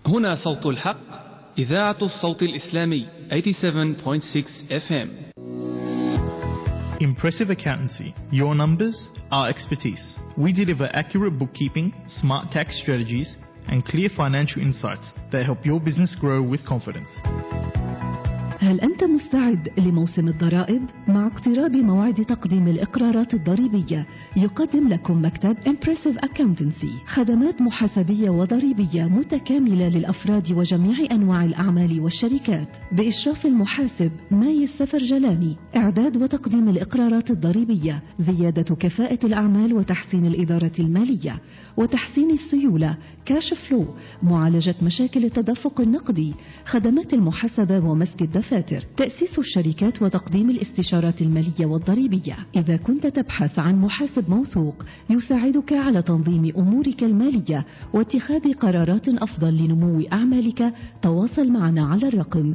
هنا صوت الحق إذاعة الصوت الإسلامي 87.6 FM Impressive Accountancy. Your numbers, our expertise. We deliver accurate bookkeeping, smart tax strategies, and clear financial insights that help your business grow with confidence. هل أنت مستعد لموسم الضرائب؟ مع اقتراب موعد تقديم الإقرارات الضريبية يقدم لكم مكتب Impressive Accountancy خدمات محاسبية وضريبية متكاملة للأفراد وجميع أنواع الأعمال والشركات بإشراف المحاسب ماي السفر جلاني إعداد وتقديم الإقرارات الضريبية زيادة كفاءة الأعمال وتحسين الإدارة المالية وتحسين السيولة كاش فلو معالجة مشاكل التدفق النقدي خدمات المحاسبة ومسك الدفاتر تأسيس الشركات وتقديم الاستشارات المالية والضريبية إذا كنت تبحث عن محاسب موثوق يساعدك على تنظيم أمورك المالية واتخاذ قرارات أفضل لنمو أعمالك تواصل معنا على الرقم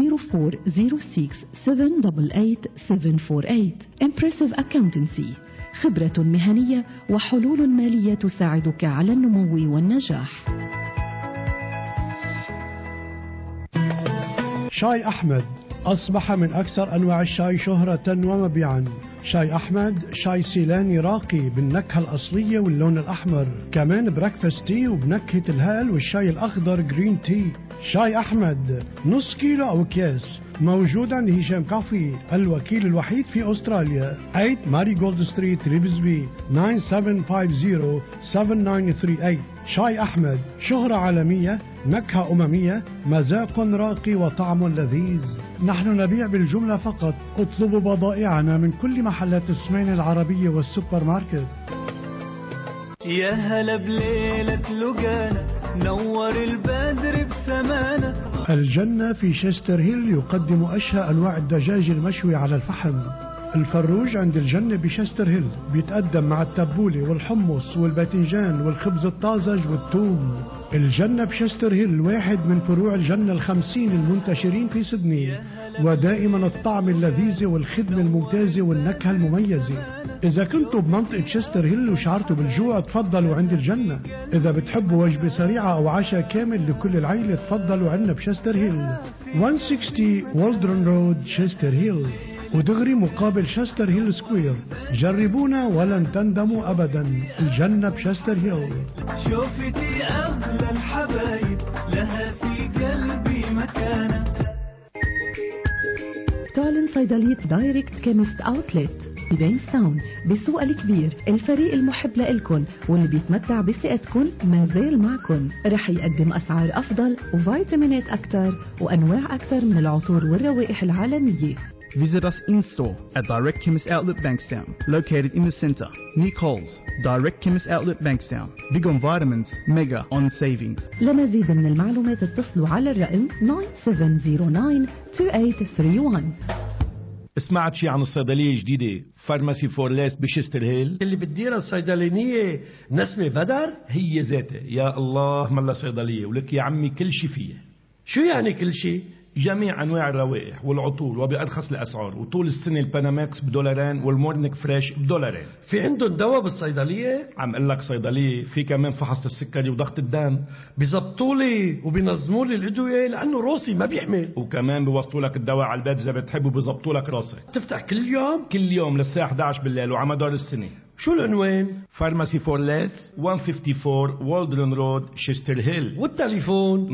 0406 Impressive Accountancy خبرة مهنية وحلول مالية تساعدك على النمو والنجاح شاي أحمد أصبح من أكثر أنواع الشاي شهرة ومبيعا شاي أحمد شاي سيلاني راقي بالنكهة الأصلية واللون الأحمر كمان بريكفاست تي وبنكهة الهال والشاي الأخضر جرين تي شاي أحمد نص كيلو أو أكياس موجود عند هشام كافي الوكيل الوحيد في أستراليا 8 ماري جولد ستريت ريبزبي 9750 شاي أحمد شهرة عالمية نكهة أممية مذاق راقي وطعم لذيذ نحن نبيع بالجملة فقط اطلبوا بضائعنا من كل محلات السمين العربية والسوبر ماركت يا هلا بليلة لقانا نور البدر بسمانا الجنة في شستر هيل يقدم أشهى أنواع الدجاج المشوي على الفحم الفروج عند الجنة بشستر هيل بيتقدم مع التبولة والحمص والباذنجان والخبز الطازج والثوم الجنة بشستر هيل واحد من فروع الجنة الخمسين المنتشرين في سدني ودائما الطعم اللذيذ والخدمة الممتازة والنكهة المميزة إذا كنتوا بمنطقة شستر هيل وشعرتوا بالجوع تفضلوا عند الجنة إذا بتحبوا وجبة سريعة أو عشاء كامل لكل العيلة تفضلوا عنا بشستر هيل 160 والدرن رود شستر هيل ودغري مقابل شستر هيل سكوير جربونا ولن تندموا أبدا الجنة بشستر هيل شوفتي أغلى الحبايب لها في قلبي مكانة تعلن صيدلية دايركت كيمست اوتلت ببينستاون بالسوق الكبير الفريق المحب لإلكن واللي بيتمتع بثقتكن ما زال معكن رح يقدم أسعار أفضل وفيتامينات أكثر وأنواع أكثر من العطور والروائح العالمية Visit us in store at Direct Chemist Outlet Bankstown, located in the centre, near Coles. Direct Chemist Outlet Bankstown. Big on vitamins, mega on savings. لمزيد من المعلومات اتصلوا على الرقم 97092831 سمعت شي عن الصيدلية الجديدة فارماسي فورليس بشستر هيل اللي بتديرها الصيدلانية نسمة بدر هي ذاتها يا الله ملا صيدلية ولك يا عمي كل شي فيها شو يعني كل شيء جميع انواع الروائح والعطور وبارخص الاسعار وطول السنه الباناماكس بدولارين والمورنيك فريش بدولارين في عندهم دواء بالصيدلية عم اقول لك صيدليه في كمان فحص السكري وضغط الدم بيزبطوا لي وبينظموا لي الادوية لانه روسي ما بيحمل وكمان بيوصلوا لك الدواء على البيت اذا بتحب وبيظبطوا لك راسك تفتح كل يوم كل يوم للساعه 11 بالليل وعلى مدار السنه شو العنوان فارماسي فورليس 154 والدرن رود شستر هيل والتليفون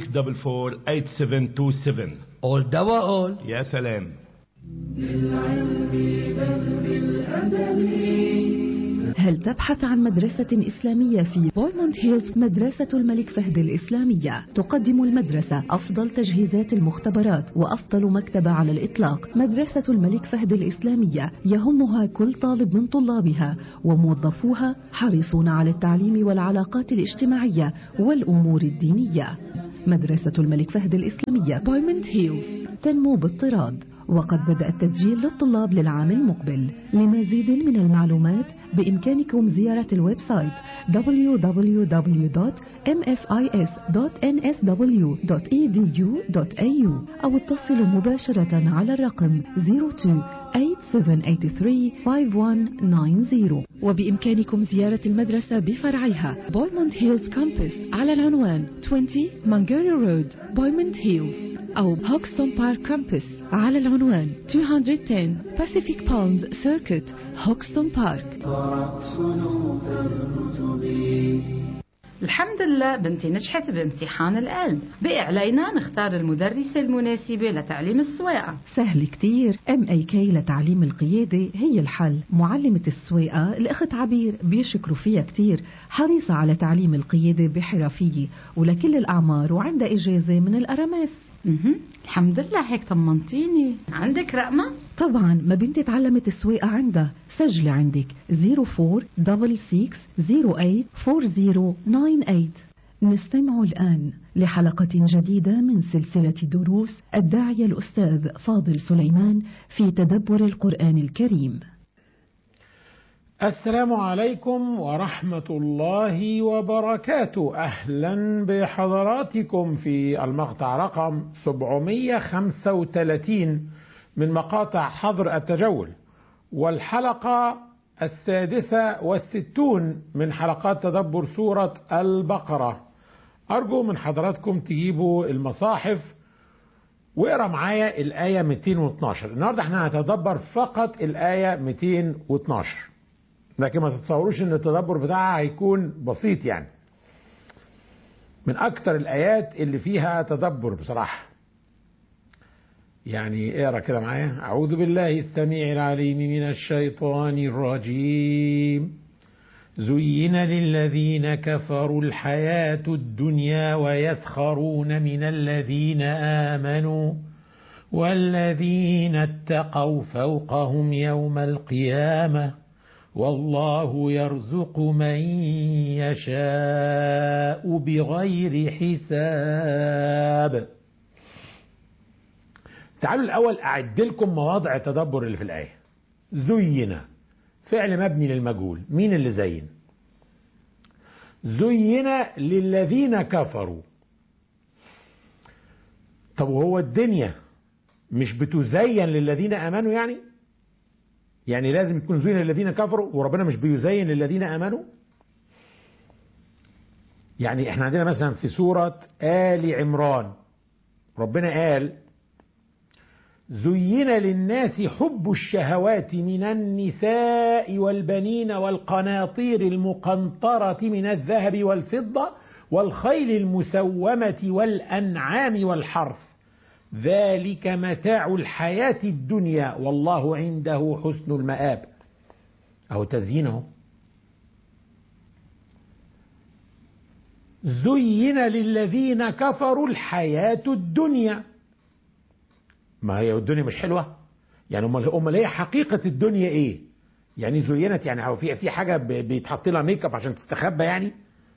9644 اول دواء اول يا سلام هل تبحث عن مدرسة إسلامية في بويموند هيلز مدرسة الملك فهد الإسلامية تقدم المدرسة أفضل تجهيزات المختبرات وأفضل مكتبة على الإطلاق مدرسة الملك فهد الإسلامية يهمها كل طالب من طلابها وموظفوها حريصون على التعليم والعلاقات الاجتماعية والأمور الدينية مدرسة الملك فهد الإسلامية بويموند هيلز تنمو بالطراد وقد بدأ التسجيل للطلاب للعام المقبل لمزيد من المعلومات بإمكانكم زيارة الويب سايت www.mfis.nsw.edu.au أو اتصلوا مباشرة على الرقم 02-8783-5190 وبإمكانكم زيارة المدرسة بفرعها بويموند هيلز كامبس على العنوان 20 مانجاري رود بويموند هيلز أو هوكستون بارك كامبس على العنوان 210 Pacific Palms Circuit هوكستون بارك الحمد لله بنتي نجحت بامتحان القلب بقي علينا نختار المدرسة المناسبة لتعليم السواقة سهل كتير ام اي كي لتعليم القيادة هي الحل معلمة السواقة الأخت عبير بيشكروا فيها كتير حريصة على تعليم القيادة بحرفية ولكل الأعمار وعندها إجازة من الأرامس مهم. الحمد لله هيك طمنتيني عندك رقمة؟ طبعا ما بنتي تعلمت السواقة عندها سجلي عندك 0466084098 نستمع الآن لحلقة جديدة من سلسلة دروس الداعية الأستاذ فاضل سليمان في تدبر القرآن الكريم السلام عليكم ورحمة الله وبركاته أهلا بحضراتكم في المقطع رقم 735 من مقاطع حظر التجول والحلقة السادسة والستون من حلقات تدبر سورة البقرة أرجو من حضراتكم تجيبوا المصاحف واقرا معايا الآية 212 النهاردة احنا هنتدبر فقط الآية 212 لكن ما تتصوروش ان التدبر بتاعها هيكون بسيط يعني من اكتر الايات اللي فيها تدبر بصراحه يعني اقرا كده معايا اعوذ بالله السميع العليم من الشيطان الرجيم زين للذين كفروا الحياه الدنيا ويسخرون من الذين امنوا والذين اتقوا فوقهم يوم القيامه والله يرزق من يشاء بغير حساب تعالوا الأول أعد لكم مواضع التدبر اللي في الآية زين فعل مبني للمجهول مين اللي زين زين للذين كفروا طب وهو الدنيا مش بتزين للذين امنوا يعني يعني لازم يكون زين للذين كفروا وربنا مش بيزين للذين امنوا يعني احنا عندنا مثلا في سورة آل عمران ربنا قال زين للناس حب الشهوات من النساء والبنين والقناطير المقنطرة من الذهب والفضة والخيل المسومة والأنعام والحرث ذلك متاع الحياة الدنيا والله عنده حسن المآب أو تزيينه زين للذين كفروا الحياة الدنيا ما هي الدنيا مش حلوة يعني امال امال هي حقيقة الدنيا ايه يعني زينت يعني هو في في حاجة بيتحط لها ميك اب عشان تستخبى يعني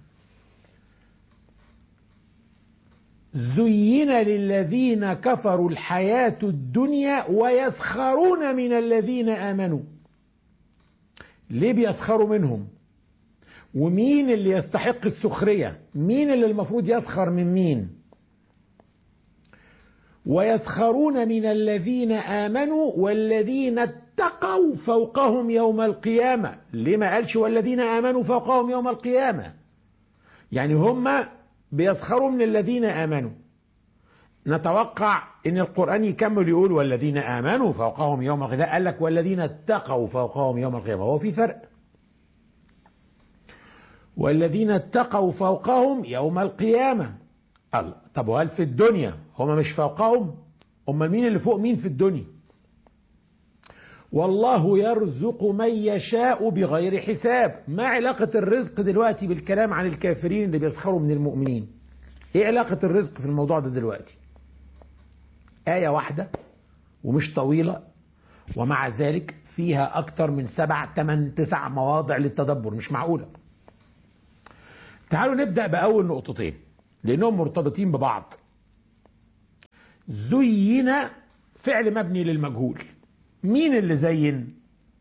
زين للذين كفروا الحياة الدنيا ويسخرون من الذين آمنوا ليه بيسخروا منهم ومين اللي يستحق السخرية مين اللي المفروض يسخر من مين ويسخرون من الذين آمنوا والذين اتقوا فوقهم يوم القيامة ليه ما قالش والذين آمنوا فوقهم يوم القيامة يعني هم بيسخروا من الذين آمنوا نتوقع ان القرآن يكمل يقول والذين آمنوا فوقهم يوم القيامة قال لك والذين اتقوا فوقهم يوم القيامة هو في فرق والذين اتقوا فوقهم يوم القيامة الله طب وهل في الدنيا هم مش فوقهم امال مين اللي فوق مين في الدنيا والله يرزق من يشاء بغير حساب ما علاقة الرزق دلوقتي بالكلام عن الكافرين اللي بيسخروا من المؤمنين ايه علاقة الرزق في الموضوع ده دلوقتي آية واحدة ومش طويلة ومع ذلك فيها أكتر من سبع تمن تسع مواضع للتدبر مش معقولة تعالوا نبدأ بأول نقطتين لأنهم مرتبطين ببعض زين فعل مبني للمجهول مين اللي زين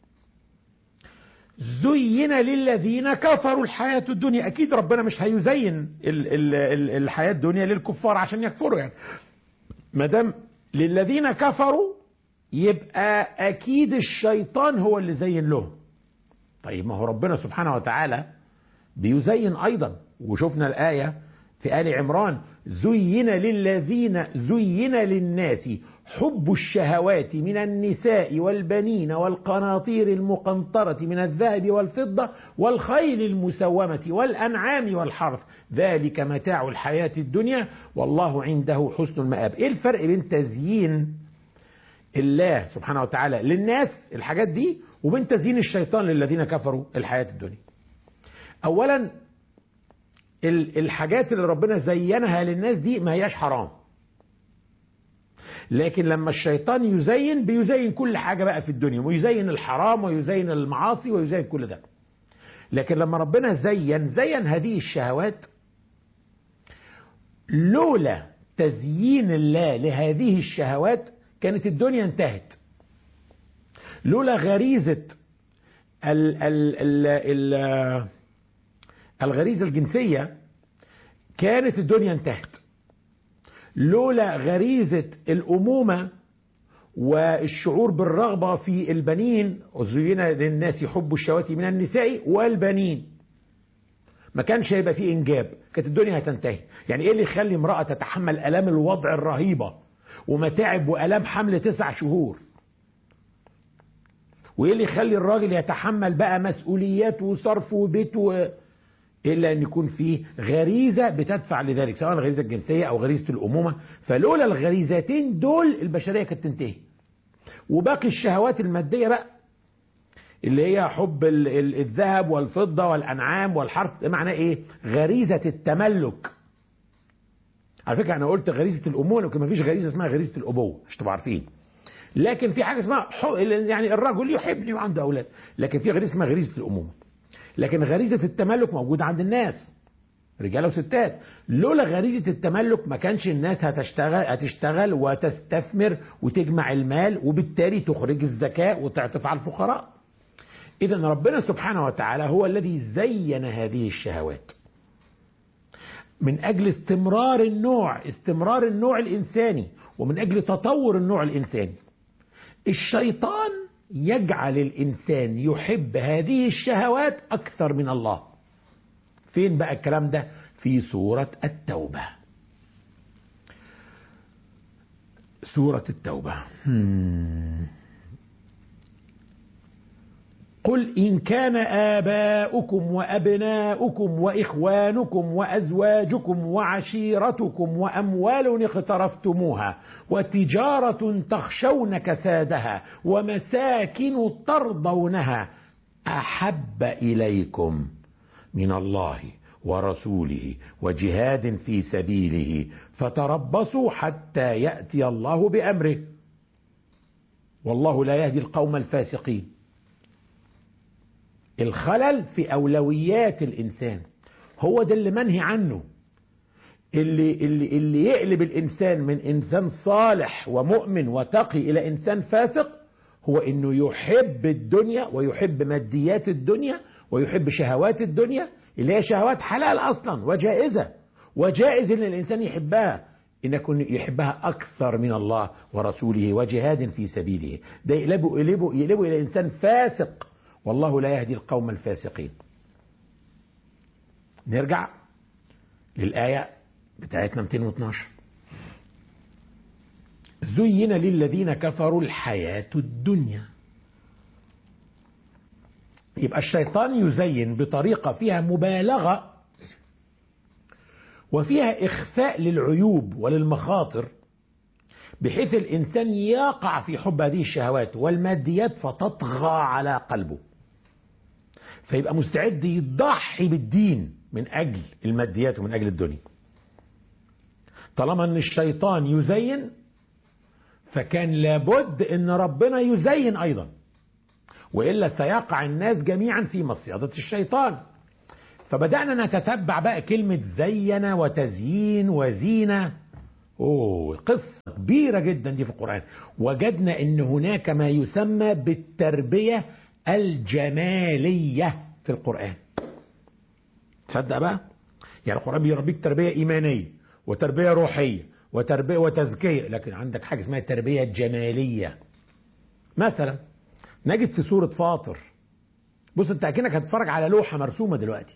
زين للذين كفروا الحياة الدنيا أكيد ربنا مش هيزين ال ال ال الحياة الدنيا للكفار عشان يكفروا يعني ما دام للذين كفروا يبقى أكيد الشيطان هو اللي زين لهم طيب ما هو ربنا سبحانه وتعالى بيزين أيضا وشفنا الآية في آل عمران زين للذين زين للناس حب الشهوات من النساء والبنين والقناطير المقنطرة من الذهب والفضة والخيل المسومة والأنعام والحرث ذلك متاع الحياة الدنيا والله عنده حسن المآب إيه الفرق بين تزيين الله سبحانه وتعالى للناس الحاجات دي وبين تزيين الشيطان للذين كفروا الحياة الدنيا أولا الحاجات اللي ربنا زينها للناس دي ما هياش حرام لكن لما الشيطان يزين بيزين كل حاجة بقى في الدنيا ويزين الحرام ويزين المعاصي ويزين كل ده لكن لما ربنا زين زين هذه الشهوات لولا تزيين الله لهذه الشهوات كانت الدنيا انتهت لولا غريزة ال ال ال ال الغريزة الجنسية كانت الدنيا انتهت لولا غريزة الأمومة والشعور بالرغبة في البنين زين للناس حب الشهوات من النساء والبنين ما كانش هيبقى فيه إنجاب كانت الدنيا هتنتهي يعني إيه اللي يخلي امرأة تتحمل ألام الوضع الرهيبة ومتاعب وألام حمل تسع شهور وإيه اللي يخلي الراجل يتحمل بقى مسؤوليات وصرف وبيت و... إلا أن يكون فيه غريزة بتدفع لذلك سواء الغريزة الجنسية أو غريزة الأمومة فلولا الغريزتين دول البشرية كانت تنتهي وباقي الشهوات المادية بقى اللي هي حب الذهب والفضة والأنعام والحرث معناه إيه غريزة التملك على فكرة أنا قلت غريزة الأمومة لكن ما فيش غريزة اسمها غريزة الأبوة مش تبقوا عارفين لكن في حاجة اسمها يعني الرجل يحبني وعنده أولاد لكن في غريزة اسمها غريزة الأمومة لكن غريزة التملك موجودة عند الناس رجاله وستات لولا غريزة التملك ما كانش الناس هتشتغل هتشتغل وتستثمر وتجمع المال وبالتالي تخرج الزكاة وتعطف على الفقراء إذا ربنا سبحانه وتعالى هو الذي زين هذه الشهوات من أجل استمرار النوع استمرار النوع الإنساني ومن أجل تطور النوع الإنساني الشيطان يجعل الإنسان يحب هذه الشهوات أكثر من الله فين بقى الكلام ده في سورة التوبة سورة التوبة قل إن كان آباؤكم وأبناؤكم وإخوانكم وأزواجكم وعشيرتكم وأموال اقترفتموها وتجارة تخشون كسادها ومساكن ترضونها أحب إليكم من الله ورسوله وجهاد في سبيله فتربصوا حتى يأتي الله بأمره والله لا يهدي القوم الفاسقين الخلل في أولويات الإنسان هو ده اللي منهي عنه اللي, اللي, اللي يقلب الإنسان من إنسان صالح ومؤمن وتقي إلى إنسان فاسق هو إنه يحب الدنيا ويحب ماديات الدنيا ويحب شهوات الدنيا اللي هي شهوات حلال أصلا وجائزة وجائز إن الإنسان يحبها إن يكون يحبها أكثر من الله ورسوله وجهاد في سبيله ده يقلبه, يقلبه, يقلبه إلى إنسان فاسق والله لا يهدي القوم الفاسقين نرجع للآية بتاعتنا 212 زين للذين كفروا الحياة الدنيا يبقى الشيطان يزين بطريقة فيها مبالغة وفيها إخفاء للعيوب وللمخاطر بحيث الإنسان يقع في حب هذه الشهوات والماديات فتطغى على قلبه فيبقى مستعد يضحي بالدين من أجل الماديات ومن أجل الدنيا طالما أن الشيطان يزين فكان لابد أن ربنا يزين أيضا وإلا سيقع الناس جميعا في مصيدة الشيطان فبدأنا نتتبع بقى كلمة زين وتزيين وزينة أوه قصة كبيرة جدا دي في القرآن وجدنا أن هناك ما يسمى بالتربية الجمالية في القرآن تصدق بقى يعني القرآن بيربيك تربية إيمانية وتربية روحية وتربية وتزكية لكن عندك حاجة اسمها التربية الجمالية مثلا نجد في سورة فاطر بص انت اكنك هتتفرج على لوحة مرسومة دلوقتي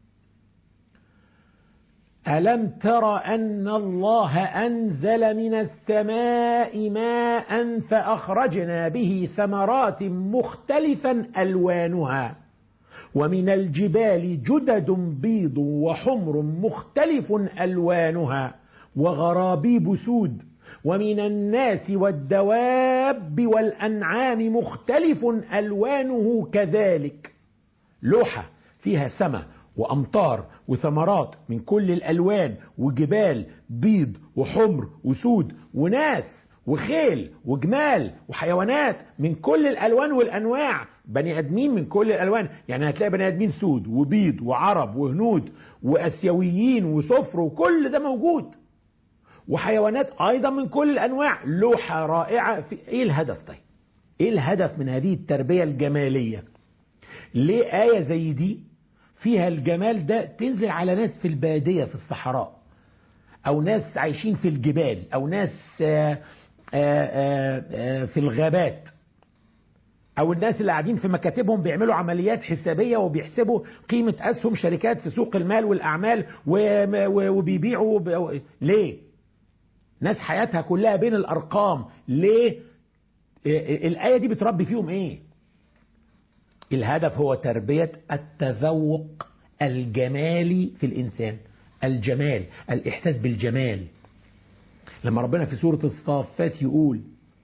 ألم تر أن الله أنزل من السماء ماء فأخرجنا به ثمرات مختلفا ألوانها ومن الجبال جدد بيض وحمر مختلف ألوانها وغرابيب سود ومن الناس والدواب والأنعام مختلف ألوانه كذلك لوحة فيها سماء وأمطار وثمرات من كل الألوان وجبال بيض وحمر وسود وناس وخيل وجمال وحيوانات من كل الألوان والأنواع بني آدمين من كل الألوان يعني هتلاقي بني آدمين سود وبيض وعرب وهنود وأسيويين وصفر وكل ده موجود وحيوانات أيضا من كل الأنواع لوحة رائعة في إيه الهدف طيب إيه الهدف من هذه التربية الجمالية ليه آية زي دي فيها الجمال ده تنزل على ناس في البادية في الصحراء أو ناس عايشين في الجبال أو ناس آآ آآ في الغابات أو الناس اللي قاعدين في مكاتبهم بيعملوا عمليات حسابية وبيحسبوا قيمة أسهم شركات في سوق المال والأعمال وبيبيعوا ليه؟ ناس حياتها كلها بين الأرقام ليه؟ الآية دي بتربي فيهم إيه؟ الهدف هو تربية التذوق الجمالي في الإنسان الجمال الإحساس بالجمال لما ربنا في سورة الصافات يقول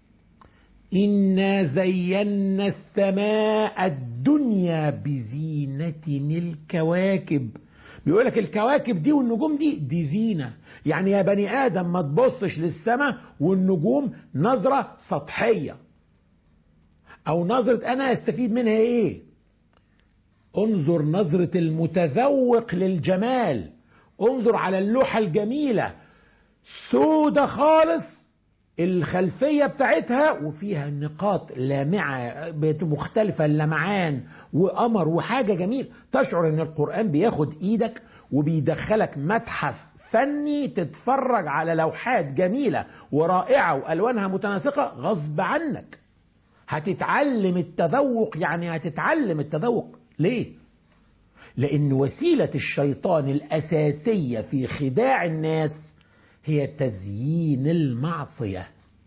إنا زينا السماء الدنيا بزينة الكواكب بيقول لك الكواكب دي والنجوم دي دي زينة يعني يا بني آدم ما تبصش للسماء والنجوم نظرة سطحية أو نظرة أنا أستفيد منها إيه انظر نظرة المتذوق للجمال انظر على اللوحة الجميلة سودة خالص الخلفية بتاعتها وفيها نقاط لامعة مختلفة لمعان وقمر وحاجة جميل تشعر ان القرآن بياخد ايدك وبيدخلك متحف فني تتفرج على لوحات جميلة ورائعة وألوانها متناسقة غصب عنك هتتعلم التذوق يعني هتتعلم التذوق ليه؟ لأن وسيلة الشيطان الأساسية في خداع الناس هي تزيين المعصية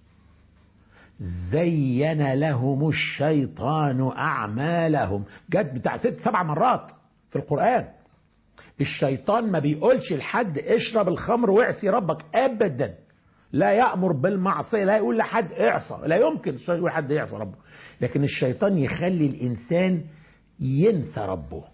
زين لهم الشيطان أعمالهم جت بتاع ست سبع مرات في القرآن الشيطان ما بيقولش لحد اشرب الخمر واعصي ربك أبدا لا يأمر بالمعصية لا يقول لحد اعصى لا يمكن الشيطان يقول لحد يعصى ربه لكن الشيطان يخلي الإنسان ينسى ربه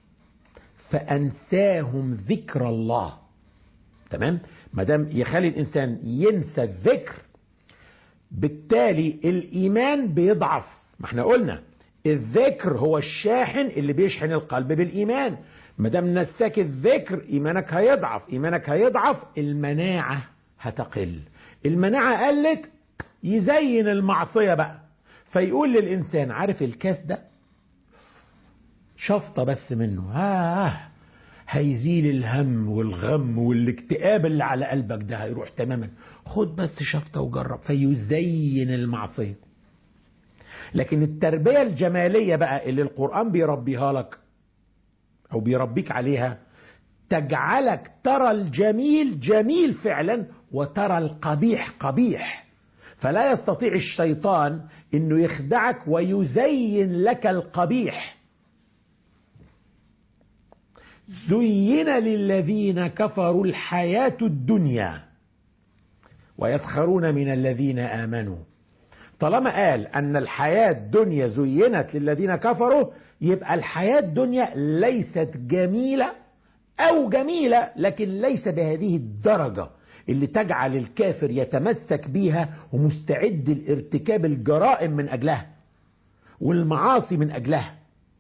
فأنساهم ذكر الله تمام ما دام يخلي الإنسان ينسى الذكر بالتالي الإيمان بيضعف ما احنا قلنا الذكر هو الشاحن اللي بيشحن القلب بالإيمان ما دام نساك الذكر إيمانك هيضعف إيمانك هيضعف المناعة هتقل المناعة قلت يزين المعصية بقى فيقول للإنسان عارف الكاس ده شفطة بس منه آه هيزيل الهم والغم والاكتئاب اللي على قلبك ده هيروح تماما خد بس شفطة وجرب فيزين المعصية لكن التربية الجمالية بقى اللي القرآن بيربيها لك أو بيربيك عليها تجعلك ترى الجميل جميل فعلا وترى القبيح قبيح فلا يستطيع الشيطان انه يخدعك ويزين لك القبيح زين للذين كفروا الحياة الدنيا ويسخرون من الذين آمنوا طالما قال أن الحياة الدنيا زينت للذين كفروا يبقى الحياة الدنيا ليست جميلة أو جميلة لكن ليس بهذه الدرجة اللي تجعل الكافر يتمسك بيها ومستعد لارتكاب الجرائم من أجلها والمعاصي من أجلها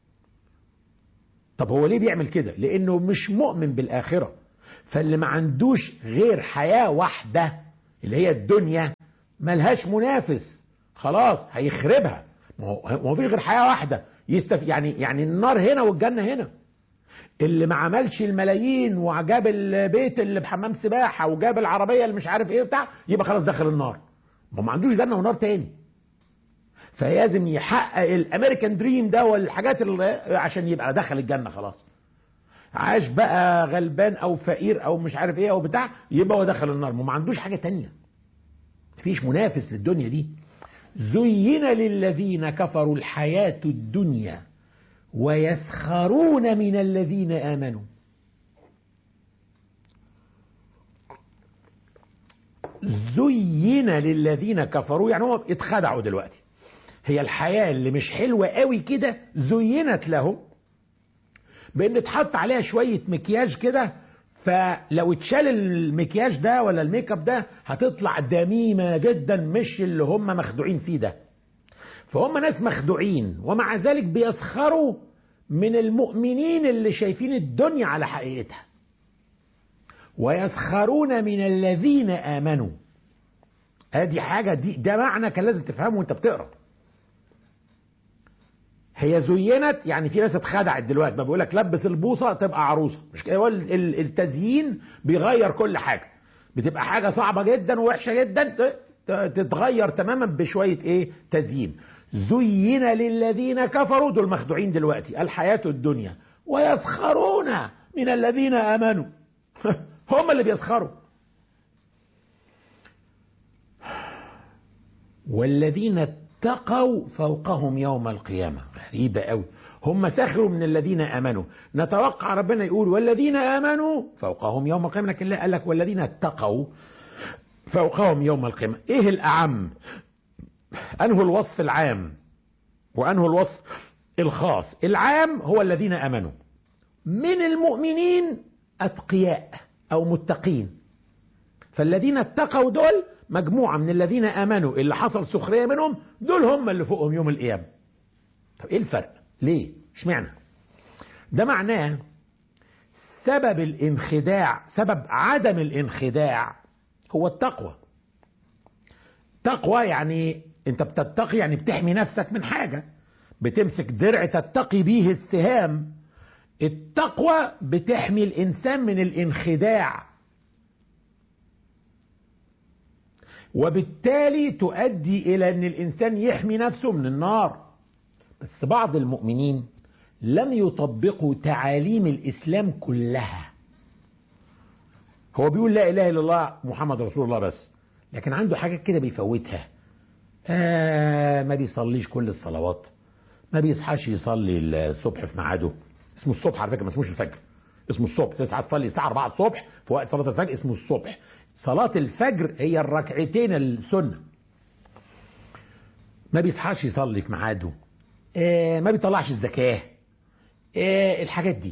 طب هو ليه بيعمل كده لأنه مش مؤمن بالآخرة فاللي ما عندوش غير حياة واحدة اللي هي الدنيا ملهاش منافس خلاص هيخربها ما هو ما هو فيش غير حياه واحده يستف يعني يعني النار هنا والجنه هنا اللي ما عملش الملايين وجاب البيت اللي بحمام سباحه وجاب العربيه اللي مش عارف ايه بتاع يبقى خلاص دخل النار ما هو ما عندوش جنه ونار تاني فلازم يحقق الامريكان دريم ده والحاجات اللي عشان يبقى دخل الجنه خلاص عاش بقى غلبان او فقير او مش عارف ايه او بتاع يبقى هو دخل النار ما عندوش حاجه تانية مفيش منافس للدنيا دي زين للذين كفروا الحياه الدنيا ويسخرون من الذين امنوا زين للذين كفروا يعني هم اتخدعوا دلوقتي هي الحياة اللي مش حلوة قوي كده زينت لهم بان اتحط عليها شوية مكياج كده فلو اتشال المكياج ده ولا الميك اب ده هتطلع دميمة جدا مش اللي هم مخدوعين فيه ده فهم ناس مخدوعين ومع ذلك بيسخروا من المؤمنين اللي شايفين الدنيا على حقيقتها ويسخرون من الذين آمنوا ادي حاجة دي ده معنى كان لازم تفهمه وانت بتقرا هي زينت يعني في ناس اتخدعت دلوقتي ما بيقول لك لبس البوصه تبقى عروسه مش كده هو ال- ال- التزيين بيغير كل حاجه بتبقى حاجه صعبه جدا ووحشه جدا ت- ت- تتغير تماما بشويه ايه تزيين زين للذين كفروا دول مخدوعين دلوقتي الحياه الدنيا ويسخرون من الذين امنوا هم اللي بيسخروا والذين اتقوا فوقهم يوم القيامة غريبة قوي هم سخروا من الذين آمنوا نتوقع ربنا يقول والذين آمنوا فوقهم يوم القيامة لكن لا قال لك والذين اتقوا فوقهم يوم القيامة ايه الأعم أنه الوصف العام وأنه الوصف الخاص العام هو الذين آمنوا من المؤمنين أتقياء أو متقين فالذين اتقوا دول مجموعة من الذين آمنوا اللي حصل سخرية منهم دول هم اللي فوقهم يوم القيامة طب ايه الفرق ليه اشمعنى ده معناه سبب الانخداع سبب عدم الانخداع هو التقوى تقوى يعني انت بتتقي يعني بتحمي نفسك من حاجة بتمسك درع تتقي به السهام التقوى بتحمي الانسان من الانخداع وبالتالي تؤدي الى ان الانسان يحمي نفسه من النار بس بعض المؤمنين لم يطبقوا تعاليم الاسلام كلها هو بيقول لا اله الا الله محمد رسول الله بس لكن عنده حاجات كده بيفوتها آه ما بيصليش كل الصلوات ما بيصحاش يصلي الصبح في ميعاده اسمه الصبح على فكره ما اسموش الفجر اسمه الصبح تصحى تصلي الساعه 4 الصبح في وقت صلاه الفجر اسمه الصبح صلاه الفجر هي الركعتين السنه ما بيصحاش يصلي في ميعاده آه ما بيطلعش الزكاه آه الحاجات دي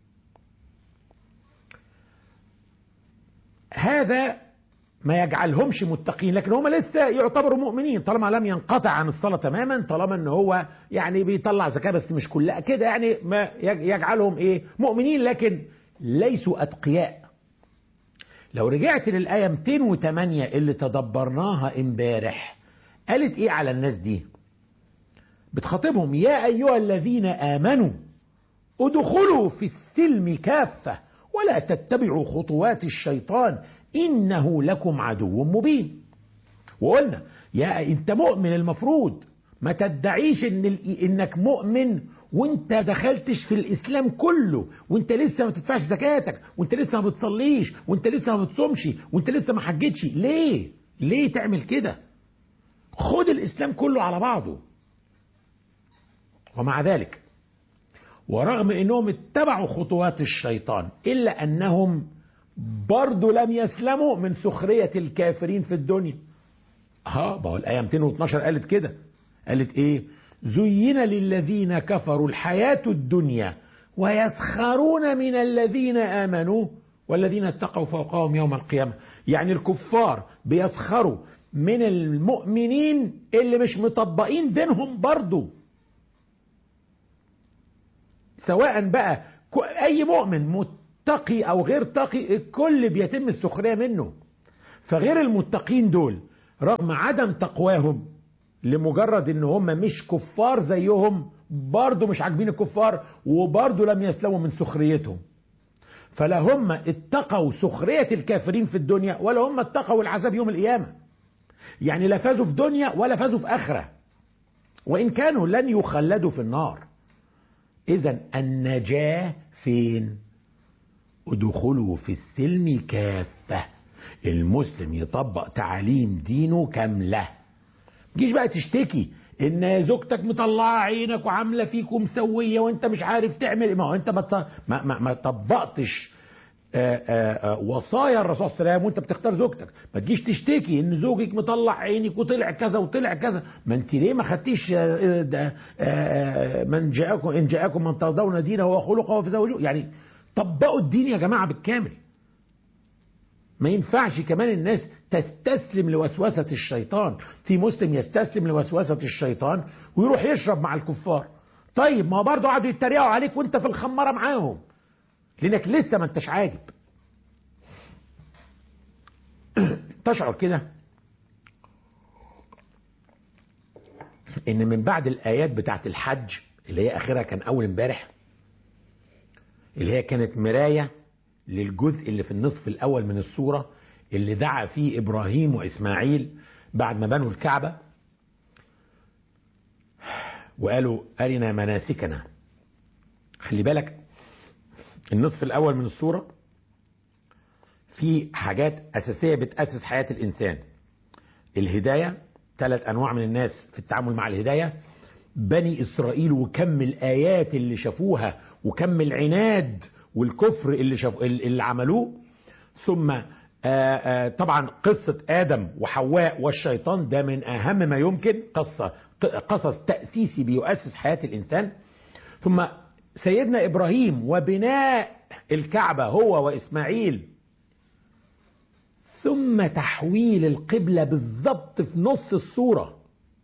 هذا ما يجعلهمش متقين لكن هم لسه يعتبروا مؤمنين طالما لم ينقطع عن الصلاة تماما طالما ان هو يعني بيطلع زكاة بس مش كلها كده يعني ما يجعلهم ايه مؤمنين لكن ليسوا اتقياء لو رجعت للآية 208 اللي تدبرناها امبارح قالت ايه على الناس دي بتخاطبهم يا ايها الذين امنوا ادخلوا في السلم كافة ولا تتبعوا خطوات الشيطان إنه لكم عدو مبين وقلنا يا أنت مؤمن المفروض ما تدعيش إن ال- إنك مؤمن وانت دخلتش في الإسلام كله وانت لسه ما تدفعش زكاتك وانت لسه ما بتصليش وانت لسه ما بتصومش وانت لسه ما حجتش ليه ليه تعمل كده خد الإسلام كله على بعضه ومع ذلك ورغم انهم اتبعوا خطوات الشيطان الا انهم برضه لم يسلموا من سخرية الكافرين في الدنيا ها ما هو الآية 212 قالت كده قالت ايه زين للذين كفروا الحياة الدنيا ويسخرون من الذين آمنوا والذين اتقوا فوقهم يوم القيامة يعني الكفار بيسخروا من المؤمنين اللي مش مطبقين دينهم برضه سواء بقى ك- اي مؤمن متقي او غير تقي الكل بيتم السخريه منه فغير المتقين دول رغم عدم تقواهم لمجرد ان هم مش كفار زيهم برضه مش عاجبين الكفار وبرضه لم يسلموا من سخريتهم فلا هم اتقوا سخرية الكافرين في الدنيا ولا هم اتقوا العذاب يوم القيامة يعني لا فازوا في دنيا ولا فازوا في آخرة وإن كانوا لن يخلدوا في النار إذا النجاة فين ادخلوا في السلم كافة المسلم يطبق تعاليم دينه كاملة جيش بقى تشتكي ان زوجتك مطلعه عينك وعامله فيك ومسويه وانت مش عارف تعمل إيه. ما هو انت ما ط- ما, ما, ما طبقتش آه، آه، آه، وصايا الرسول صلى الله عليه وسلم وانت بتختار زوجتك ما تجيش تشتكي ان زوجك مطلع عينك وطلع كذا وطلع كذا ما انت ليه ما خدتيش آه، آه، ده، آه، من جاءكم ان جاءكم من ترضون دينه وخلقه فزوجوه يعني طبقوا الدين يا جماعه بالكامل ما ينفعش كمان الناس تستسلم لوسوسة الشيطان في مسلم يستسلم لوسوسة الشيطان ويروح يشرب مع الكفار طيب ما برضه قعدوا يتريقوا عليك وانت في الخمارة معاهم لانك لسه ما انتش عاجب تشعر كده ان من بعد الايات بتاعت الحج اللي هي اخرها كان اول امبارح اللي هي كانت مرايه للجزء اللي في النصف الاول من السوره اللي دعا فيه ابراهيم واسماعيل بعد ما بنوا الكعبه وقالوا ارنا مناسكنا خلي بالك النصف الاول من السوره في حاجات اساسيه بتاسس حياه الانسان الهدايه ثلاث انواع من الناس في التعامل مع الهدايه بني اسرائيل وكم الايات اللي شافوها وكم العناد والكفر اللي شاف اللي عملوه ثم آآ آآ طبعا قصة آدم وحواء والشيطان ده من أهم ما يمكن قصة قصص تأسيسي بيؤسس حياة الإنسان ثم سيدنا إبراهيم وبناء الكعبة هو وإسماعيل ثم تحويل القبلة بالضبط في نص الصورة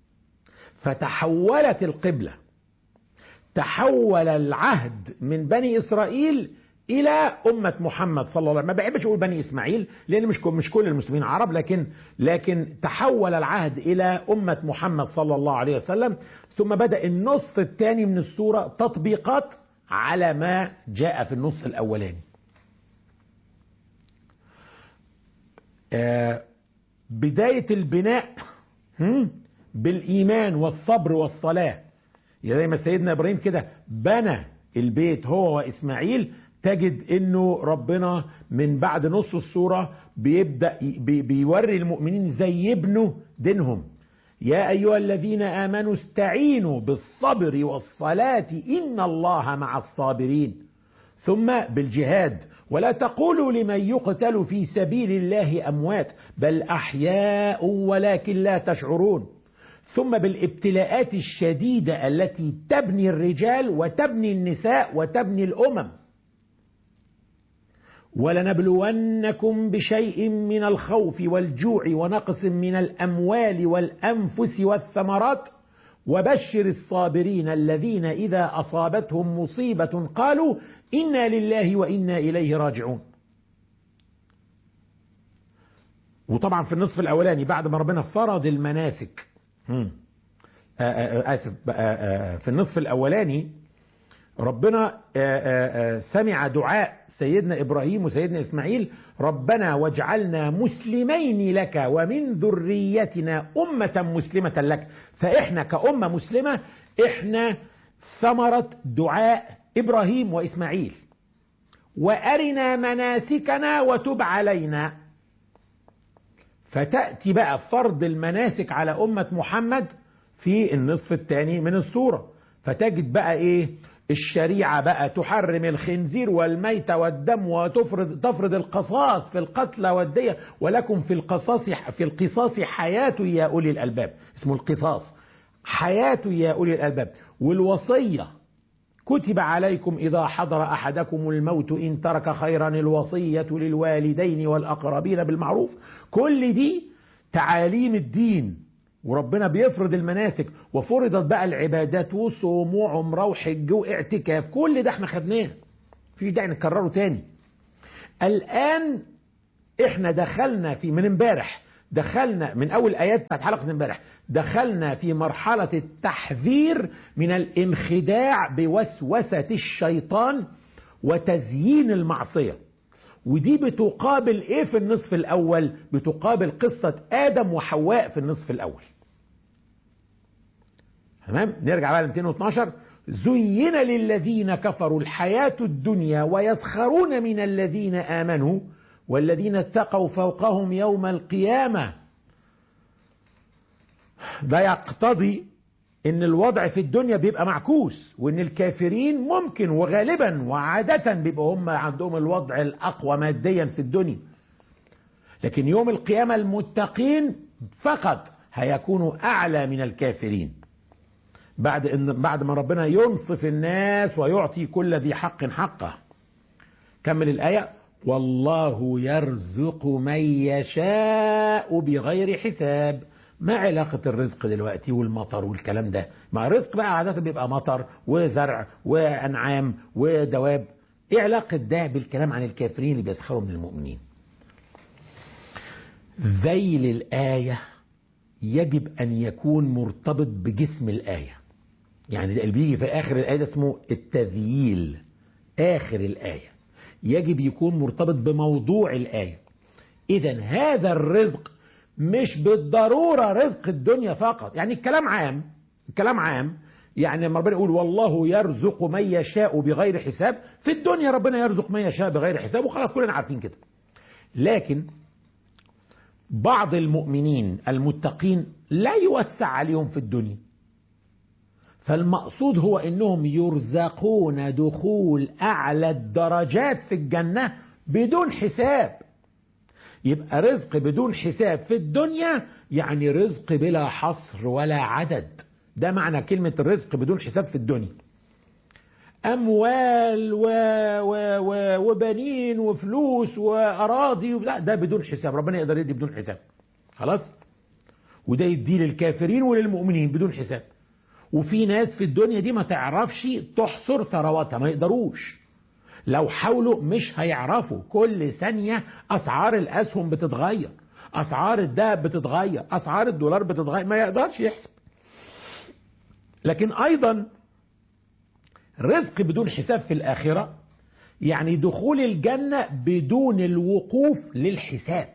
فتحولت القبلة تحول العهد من بني إسرائيل إلى أمة محمد صلى الله عليه وسلم ما بحبش أقول بني إسماعيل لأن مش مش كل المسلمين عرب لكن لكن تحول العهد إلى أمة محمد صلى الله عليه وسلم ثم بدأ النص الثاني من السورة تطبيقات على ما جاء في النص الأولاني آه بداية البناء هم؟ بالإيمان والصبر والصلاة زي ما سيدنا إبراهيم كده بنى البيت هو وإسماعيل تجد انه ربنا من بعد نص السورة بيبدأ بي بيوري المؤمنين ازاي يبنوا دينهم يا أيها الذين آمنوا استعينوا بالصبر والصلاة إن الله مع الصابرين ثم بالجهاد ولا تقولوا لمن يقتل في سبيل الله أموات بل أحياء ولكن لا تشعرون ثم بالابتلاءات الشديدة التي تبني الرجال وتبني النساء وتبني الأمم ولنبلونكم بشيء من الخوف والجوع ونقص من الأموال والأنفس والثمرات وبشر الصابرين الذين إذا أصابتهم مصيبة قالوا إنا لله وإنا إليه راجعون وطبعا في النصف الأولاني بعد ما ربنا فرض المناسك آسف في النصف الأولاني ربنا سمع دعاء سيدنا إبراهيم وسيدنا إسماعيل ربنا واجعلنا مسلمين لك ومن ذريتنا أمة مسلمة لك فإحنا كأمة مسلمة إحنا ثمرة دعاء إبراهيم وإسماعيل وأرنا مناسكنا وتب علينا فتأتي بقى فرض المناسك على أمة محمد في النصف الثاني من السورة فتجد بقى إيه الشريعة بقى تحرم الخنزير والميت والدم وتفرض تفرض القصاص في القتلى والدية ولكم في القصاص في القصاص حياة يا أولي الألباب اسمه القصاص حياة يا أولي الألباب والوصية كتب عليكم إذا حضر أحدكم الموت إن ترك خيرا الوصية للوالدين والأقربين بالمعروف كل دي تعاليم الدين وربنا بيفرض المناسك وفرضت بقى العبادات وصوم وعمره وحج واعتكاف كل ده احنا خدناه في داعي نكرره تاني الآن احنا دخلنا في من امبارح دخلنا من اول ايات بتاعت حلقه امبارح دخلنا في مرحله التحذير من الانخداع بوسوسه الشيطان وتزيين المعصيه ودي بتقابل ايه في النصف الاول بتقابل قصه ادم وحواء في النصف الاول تمام نرجع بقى ل 212 زين للذين كفروا الحياة الدنيا ويسخرون من الذين آمنوا والذين اتقوا فوقهم يوم القيامة ده يقتضي ان الوضع في الدنيا بيبقى معكوس وان الكافرين ممكن وغالبا وعادة بيبقوا هم عندهم الوضع الاقوى ماديا في الدنيا لكن يوم القيامة المتقين فقط هيكونوا اعلى من الكافرين بعد ان بعد ما ربنا ينصف الناس ويعطي كل ذي حق حقه كمل الايه والله يرزق من يشاء بغير حساب ما علاقة الرزق دلوقتي والمطر والكلام ده مع الرزق بقى عادة بيبقى مطر وزرع وأنعام ودواب ايه علاقة ده بالكلام عن الكافرين اللي بيسخروا من المؤمنين ذيل الآية يجب أن يكون مرتبط بجسم الآية يعني ده اللي بيجي في آخر الآية ده اسمه التذييل آخر الآية يجب يكون مرتبط بموضوع الآية إذا هذا الرزق مش بالضرورة رزق الدنيا فقط يعني الكلام عام الكلام عام يعني لما ربنا يقول والله يرزق من يشاء بغير حساب في الدنيا ربنا يرزق من يشاء بغير حساب وخلاص كلنا عارفين كده لكن بعض المؤمنين المتقين لا يوسع عليهم في الدنيا فالمقصود هو انهم يرزقون دخول اعلى الدرجات في الجنه بدون حساب يبقى رزق بدون حساب في الدنيا يعني رزق بلا حصر ولا عدد ده معنى كلمة الرزق بدون حساب في الدنيا أموال و... و... و... وبنين وفلوس وأراضي لا ده بدون حساب ربنا يقدر يدي بدون حساب خلاص وده يدي للكافرين وللمؤمنين بدون حساب وفي ناس في الدنيا دي ما تعرفش تحصر ثرواتها ما يقدروش لو حاولوا مش هيعرفوا كل ثانية أسعار الأسهم بتتغير أسعار الذهب بتتغير أسعار الدولار بتتغير ما يقدرش يحسب لكن أيضا رزق بدون حساب في الآخرة يعني دخول الجنة بدون الوقوف للحساب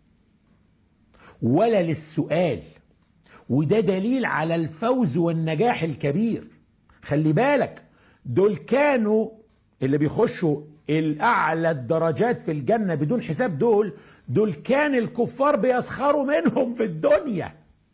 ولا للسؤال وده دليل على الفوز والنجاح الكبير خلي بالك دول كانوا اللي بيخشوا الأعلى الدرجات في الجنة بدون حساب دول دول كان الكفار بيسخروا منهم في الدنيا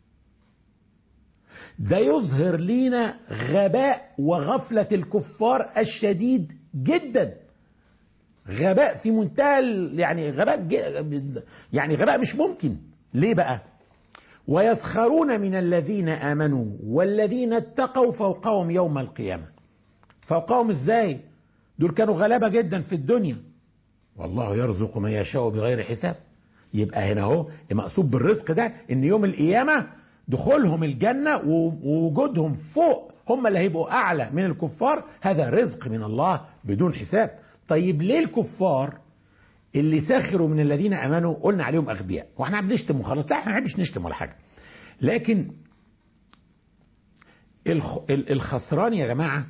ده يظهر لينا غباء وغفلة الكفار الشديد جدا غباء في منتهى يعني غباء يعني غباء مش ممكن ليه بقى ويسخرون من الذين آمنوا والذين اتقوا فوقهم يوم القيامة فوقهم ازاي دول كانوا غلابة جدا في الدنيا والله يرزق من يشاء بغير حساب يبقى هنا اهو المقصود بالرزق ده ان يوم القيامة دخولهم الجنة ووجودهم فوق هم اللي هيبقوا اعلى من الكفار هذا رزق من الله بدون حساب طيب ليه الكفار اللي سخروا من الذين امنوا قلنا عليهم اغبياء واحنا بنشتم وخلاص لا احنا ما بنحبش نشتم ولا حاجه لكن الخسران يا جماعه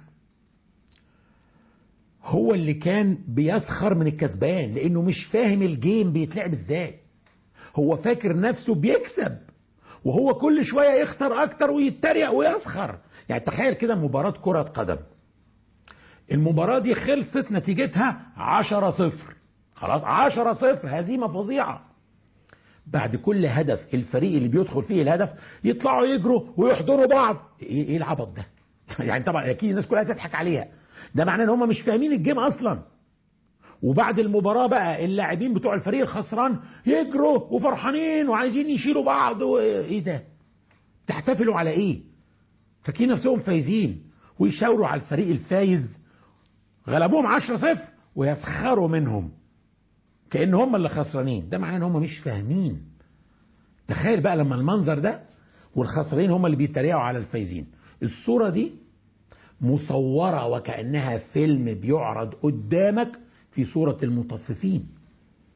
هو اللي كان بيسخر من الكسبان لانه مش فاهم الجيم بيتلعب ازاي هو فاكر نفسه بيكسب وهو كل شويه يخسر اكتر ويتريق ويسخر يعني تخيل كده مباراه كره قدم المباراه دي خلصت نتيجتها 10 صفر خلاص 10 صفر هزيمه فظيعه بعد كل هدف الفريق اللي بيدخل فيه الهدف يطلعوا يجروا ويحضنوا بعض ايه ايه العبط ده يعني طبعا اكيد الناس كلها تضحك عليها ده معناه ان هم مش فاهمين الجيم اصلا وبعد المباراة بقى اللاعبين بتوع الفريق الخسران يجروا وفرحانين وعايزين يشيلوا بعض وايه ده تحتفلوا على ايه فاكرين نفسهم فايزين ويشاوروا على الفريق الفايز غلبوهم 10 صفر ويسخروا منهم كأن هم اللي خسرانين ده معناه ان هم مش فاهمين تخيل بقى لما المنظر ده والخسرانين هم اللي بيتريقوا على الفايزين الصورة دي مصورة وكأنها فيلم بيعرض قدامك في صورة المطففين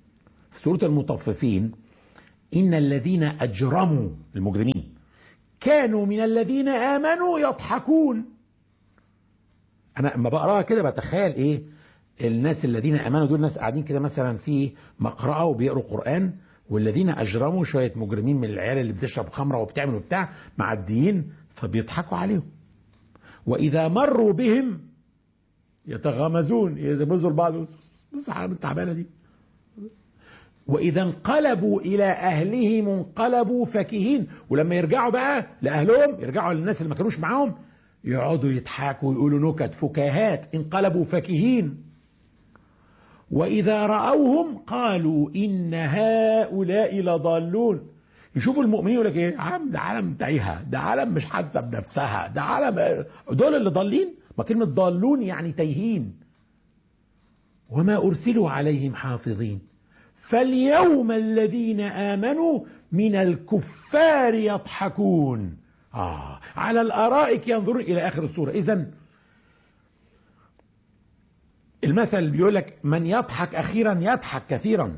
في سورة المطففين إن الذين أجرموا المجرمين كانوا من الذين آمنوا يضحكون أنا لما بقراها كده بتخيل إيه الناس الذين آمنوا دول ناس قاعدين كده مثلا في مقرأة وبيقروا قرآن والذين أجرموا شوية مجرمين من العيال اللي بتشرب خمرة وبتعمل وبتاع معديين فبيضحكوا عليهم وإذا مروا بهم يتغامزون يغمزوا لبعض بص حرام التعبانة دي وإذا انقلبوا إلى أهلهم انقلبوا فكهين ولما يرجعوا بقى لأهلهم يرجعوا للناس اللي ما كانوش معاهم يقعدوا يضحكوا ويقولوا نكت فكاهات انقلبوا فكهين وإذا رأوهم قالوا إن هؤلاء لضالون يشوفوا المؤمنين يقول لك ايه عم ده عالم تايهه ده عالم مش حاسه بنفسها ده عالم دول اللي ضالين ما كلمه ضالون يعني تايهين وما ارسلوا عليهم حافظين فاليوم الذين امنوا من الكفار يضحكون آه على الارائك ينظرون الى اخر السوره اذا المثل بيقول لك من يضحك اخيرا يضحك كثيرا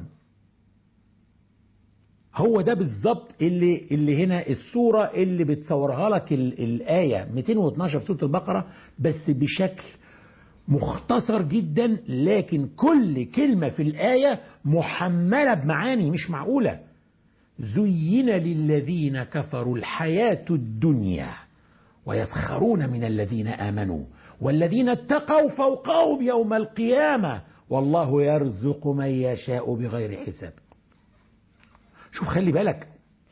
هو ده بالظبط اللي اللي هنا الصوره اللي بتصورها لك ال- الايه 212 في سوره البقره بس بشكل مختصر جدا لكن كل كلمه في الايه محمله بمعاني مش معقوله زين للذين كفروا الحياه الدنيا ويسخرون من الذين امنوا والذين اتقوا فوقهم يوم القيامه والله يرزق من يشاء بغير حساب شوف خلي بالك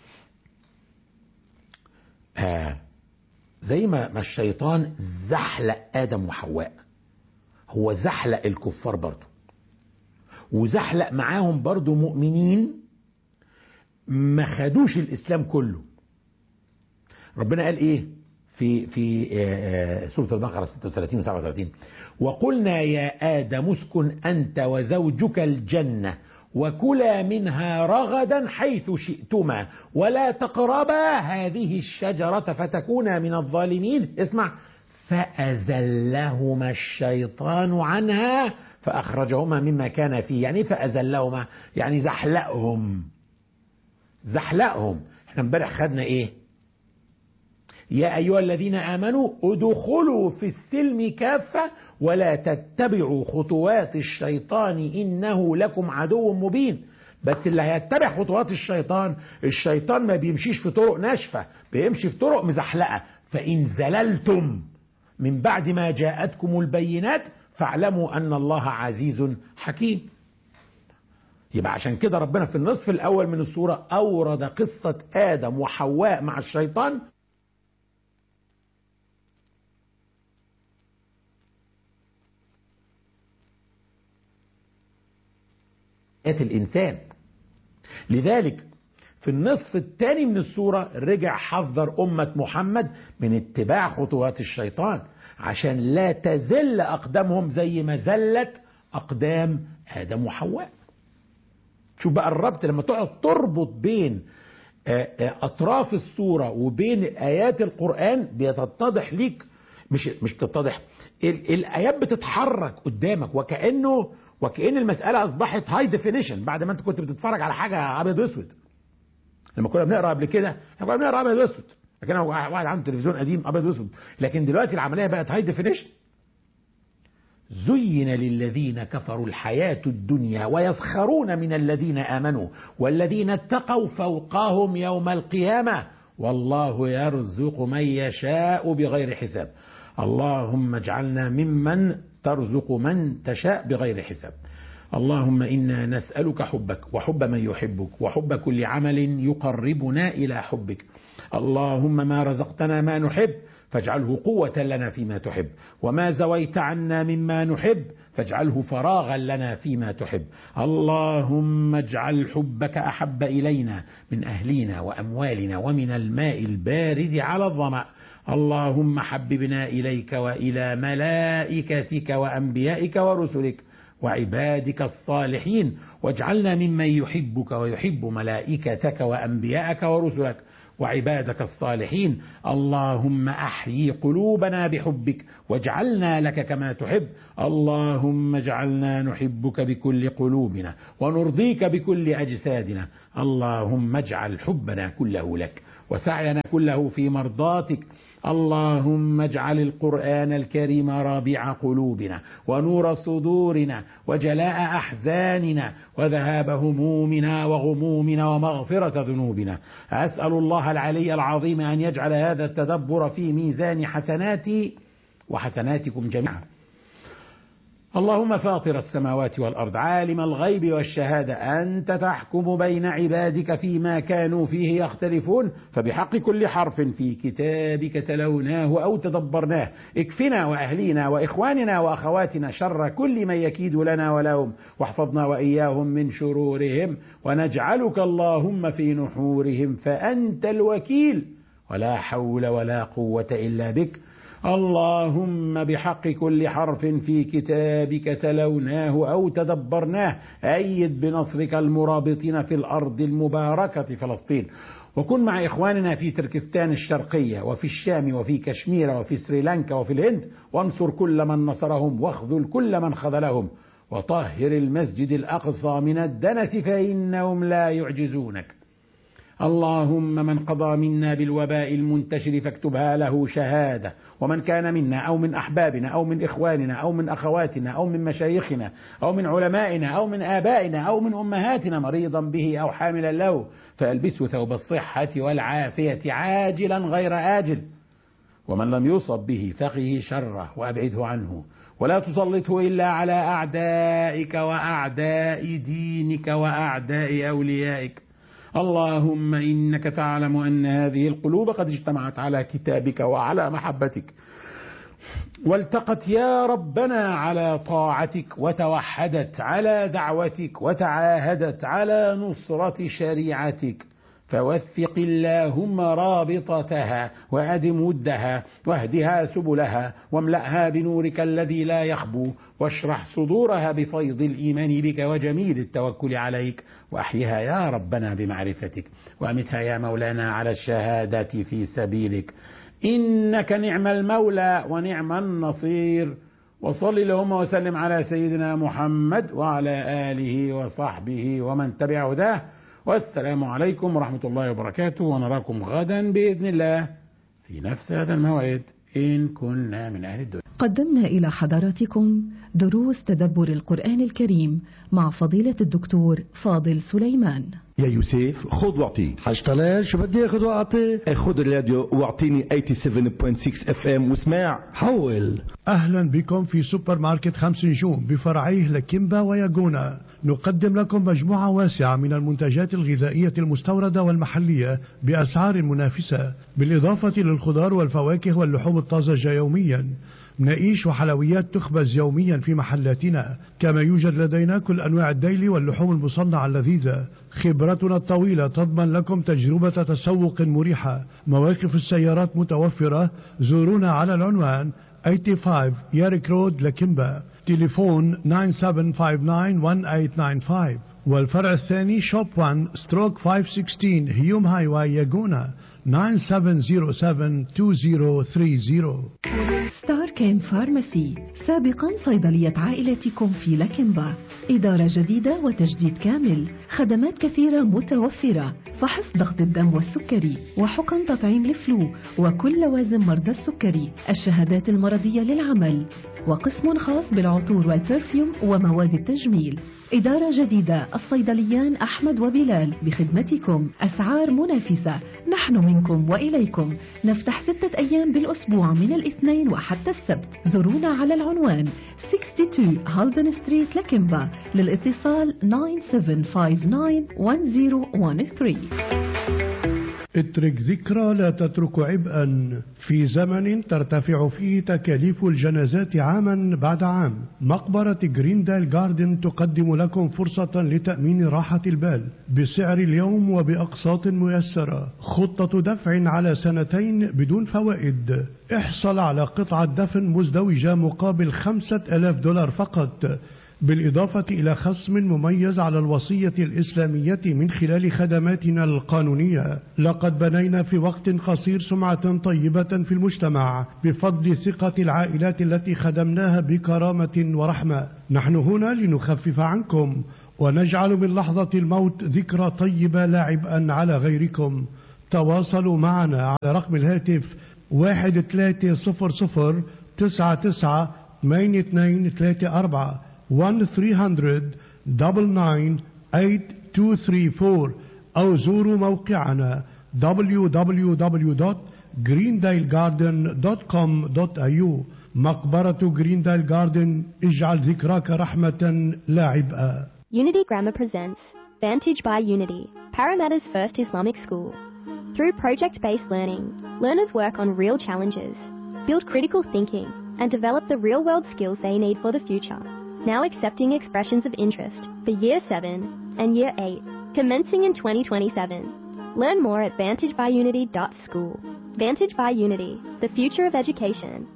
آه زي ما ما الشيطان زحلق ادم وحواء هو زحلق الكفار برضو وزحلق معاهم برضو مؤمنين ما خدوش الاسلام كله ربنا قال ايه في في آه، آه، سوره البقره 36 و 37 وقلنا يا ادم اسكن انت وزوجك الجنه وكلا منها رغدا حيث شئتما ولا تقربا هذه الشجرة فتكونا من الظالمين اسمع فأزلهما الشيطان عنها فأخرجهما مما كان فيه يعني إيه فأزلهما يعني زحلقهم زحلقهم احنا امبارح خدنا ايه يا أيها الذين آمنوا ادخلوا في السلم كافة ولا تتبعوا خطوات الشيطان إنه لكم عدو مبين بس اللي هيتبع خطوات الشيطان الشيطان ما بيمشيش في طرق ناشفة بيمشي في طرق مزحلقة فإن زللتم من بعد ما جاءتكم البينات فاعلموا أن الله عزيز حكيم يبقى عشان كده ربنا في النصف الأول من السورة أورد قصة آدم وحواء مع الشيطان حياة الإنسان لذلك في النصف الثاني من السورة رجع حذر أمة محمد من اتباع خطوات الشيطان عشان لا تزل أقدامهم زي ما زلت أقدام آدم وحواء شوف بقى الربط لما تقعد تربط بين آه، آه، أطراف السورة وبين آيات القرآن بيتتضح ليك مش مش بتتضح ال- الآيات بتتحرك قدامك وكأنه وكأن المسألة أصبحت هاي ديفينيشن بعد ما أنت كنت بتتفرج على حاجة أبيض وأسود لما كنا بنقرا قبل كده احنا كنا بنقرا ابيض واسود لكن أنا واحد عنده تلفزيون قديم ابيض واسود لكن دلوقتي العمليه بقت هاي ديفينيشن زين للذين كفروا الحياة الدنيا ويسخرون من الذين آمنوا والذين اتقوا فوقهم يوم القيامة والله يرزق من يشاء بغير حساب اللهم اجعلنا ممن ترزق من تشاء بغير حساب اللهم إنا نسألك حبك وحب من يحبك وحب كل عمل يقربنا إلى حبك اللهم ما رزقتنا ما نحب فاجعله قوة لنا فيما تحب وما زويت عنا مما نحب فاجعله فراغا لنا فيما تحب اللهم اجعل حبك أحب إلينا من أهلنا وأموالنا ومن الماء البارد على الظمأ اللهم حببنا إليك وإلى ملائكتك وأنبيائك ورسلك وعبادك الصالحين واجعلنا ممن يحبك ويحب ملائكتك وأنبياءك ورسلك وعبادك الصالحين اللهم أحيي قلوبنا بحبك واجعلنا لك كما تحب اللهم اجعلنا نحبك بكل قلوبنا ونرضيك بكل أجسادنا اللهم اجعل حبنا كله لك وسعينا كله في مرضاتك اللهم اجعل القرآن الكريم رابع قلوبنا ونور صدورنا وجلاء أحزاننا وذهاب همومنا وغمومنا ومغفرة ذنوبنا أسأل الله العلي العظيم أن يجعل هذا التدبر في ميزان حسناتي وحسناتكم جميعا اللهم فاطر السماوات والأرض عالم الغيب والشهادة أنت تحكم بين عبادك فيما كانوا فيه يختلفون فبحق كل حرف في كتابك تلوناه أو تدبرناه اكفنا وأهلينا وإخواننا وأخواتنا شر كل من يكيد لنا ولهم واحفظنا وإياهم من شرورهم ونجعلك اللهم في نحورهم فأنت الوكيل ولا حول ولا قوة إلا بك اللهم بحق كل حرف في كتابك تلوناه أو تدبرناه أيد بنصرك المرابطين في الأرض المباركة فلسطين وكن مع إخواننا في تركستان الشرقية وفي الشام وفي كشمير وفي سريلانكا وفي الهند وانصر كل من نصرهم واخذل كل من خذلهم وطهر المسجد الأقصى من الدنس فإنهم لا يعجزونك اللهم من قضى منا بالوباء المنتشر فاكتبها له شهادة ومن كان منا أو من أحبابنا أو من إخواننا أو من أخواتنا أو من مشايخنا أو من علمائنا أو من آبائنا أو من أمهاتنا مريضا به أو حاملا له فألبسه ثوب الصحة والعافية عاجلا غير آجل ومن لم يصب به فقه شره وأبعده عنه ولا تسلطه إلا على أعدائك وأعداء دينك وأعداء أوليائك اللهم إنك تعلم أن هذه القلوب قد اجتمعت على كتابك وعلى محبتك والتقت يا ربنا على طاعتك وتوحدت على دعوتك وتعاهدت على نصرة شريعتك فوثق اللهم رابطتها وأدم ودها واهدها سبلها واملأها بنورك الذي لا يخبو واشرح صدورها بفيض الإيمان بك وجميل التوكل عليك وأحيها يا ربنا بمعرفتك وأمتها يا مولانا على الشهادة في سبيلك إنك نعم المولى ونعم النصير وصل اللهم وسلم على سيدنا محمد وعلى آله وصحبه ومن تبع هداه والسلام عليكم ورحمة الله وبركاته ونراكم غدا بإذن الله في نفس هذا الموعد إن كنا من أهل الدنيا قدمنا إلى حضراتكم دروس تدبر القرآن الكريم مع فضيلة الدكتور فاضل سليمان يا يوسف خذ واعطي حاج طلال شو بدي اخذ واعطي خذ الراديو واعطيني 87.6 اف ام واسمع حول أهلا بكم في سوبر ماركت خمس نجوم بفرعيه لكيمبا وياجونا نقدم لكم مجموعة واسعة من المنتجات الغذائية المستوردة والمحلية بأسعار منافسة بالإضافة للخضار والفواكه واللحوم الطازجة يوميا مناقيش وحلويات تخبز يوميا في محلاتنا كما يوجد لدينا كل أنواع الديل واللحوم المصنعة اللذيذة خبرتنا الطويلة تضمن لكم تجربة تسوق مريحة مواقف السيارات متوفرة زورونا على العنوان 85 ياريك رود لكيمبا تليفون 97591895 والفرع الثاني شوب 1 ستروك 516 هيوم هاي واي ياجونا 97072030 ستار كيم فارماسي سابقا صيدلية عائلتكم في لكنبا إدارة جديدة وتجديد كامل خدمات كثيرة متوفرة فحص ضغط الدم والسكري وحقن تطعيم الفلو وكل لوازم مرضى السكري الشهادات المرضية للعمل وقسم خاص بالعطور والبرفيوم ومواد التجميل إدارة جديدة الصيدليان أحمد وبلال بخدمتكم أسعار منافسة نحن منكم وإليكم نفتح ستة أيام بالأسبوع من الاثنين وحتى السبت زورونا على العنوان 62 هالدن ستريت لكمبا للاتصال 97591013 اترك ذكرى لا تترك عبئا في زمن ترتفع فيه تكاليف الجنازات عاما بعد عام مقبرة جريندال جاردن تقدم لكم فرصة لتأمين راحة البال بسعر اليوم وبأقساط ميسرة خطة دفع على سنتين بدون فوائد احصل على قطعة دفن مزدوجة مقابل خمسة ألاف دولار فقط بالإضافة إلى خصم مميز على الوصية الإسلامية من خلال خدماتنا القانونية لقد بنينا في وقت قصير سمعة طيبة في المجتمع بفضل ثقة العائلات التي خدمناها بكرامة ورحمة نحن هنا لنخفف عنكم ونجعل من لحظة الموت ذكرى طيبة لا عبئا على غيركم تواصلوا معنا على رقم الهاتف واحد ثلاثة صفر صفر تسعة تسعة ثمانية اثنين ثلاثة أربعة 1-300-99-8234 أو زوروا موقعنا www.greendalegarden.com.au مقبرة جريندايل جاردن اجعل ذكراك رحمة لا عبئا Unity Grammar presents Vantage by Unity, Parramatta's first Islamic school. Through project based learning, learners work on real challenges, build critical thinking, and develop the real world skills they need for the future. Now accepting expressions of interest for Year 7 and Year 8, commencing in 2027. Learn more at vantagebyunity.school. Vantage by Unity, the future of education.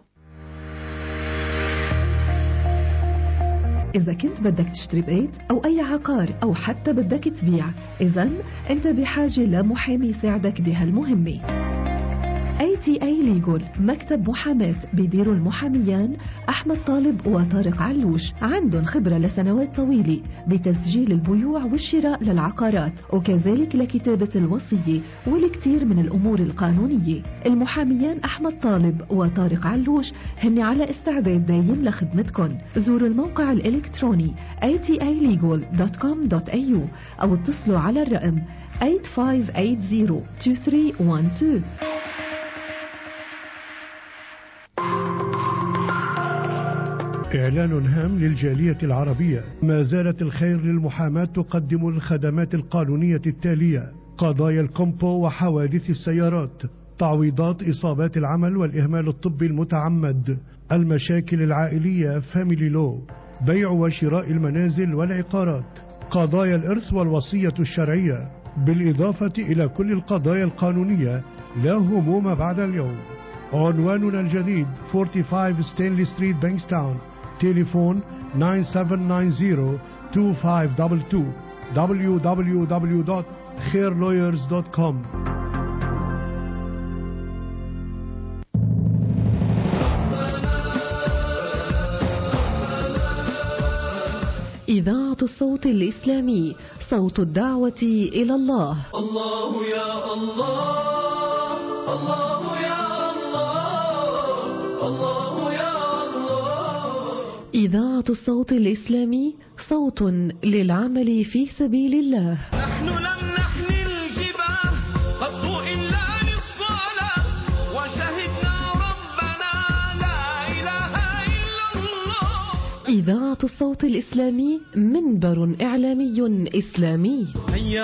إذا كنت بدك تشتري بيت أو أي عقار أو حتى بدك تبيع إذا أنت بحاجة لمحامي يساعدك بهالمهمة ATA ليجول مكتب محاماة بيديروا المحاميان أحمد طالب وطارق علوش عندهم خبرة لسنوات طويلة بتسجيل البيوع والشراء للعقارات وكذلك لكتابة الوصية والكثير من الأمور القانونية المحاميان أحمد طالب وطارق علوش هن على استعداد دايم لخدمتكم زوروا الموقع الإلكتروني atalegal.com.au أو اتصلوا على الرقم 8580 إعلان هام للجالية العربية ما زالت الخير للمحاماة تقدم الخدمات القانونية التالية قضايا الكومبو وحوادث السيارات تعويضات إصابات العمل والإهمال الطبي المتعمد المشاكل العائلية فاميلي لو بيع وشراء المنازل والعقارات قضايا الإرث والوصية الشرعية بالإضافة إلى كل القضايا القانونية لا هموم بعد اليوم عنواننا الجديد 45 ستانلي ستريت بانكستاون تليفون 9790-2522 www.khairlawyers.com إذاعة الصوت الإسلامي صوت الدعوة إلى الله الله يا الله الله يا الله الله يا الله إذاعة الصوت الإسلامي صوت للعمل في سبيل الله نحن لم نحمل الجباه قط إلا للصلاة وشهدنا ربنا لا إله إلا الله إذاعة الصوت الإسلامي منبر إعلامي إسلامي هيا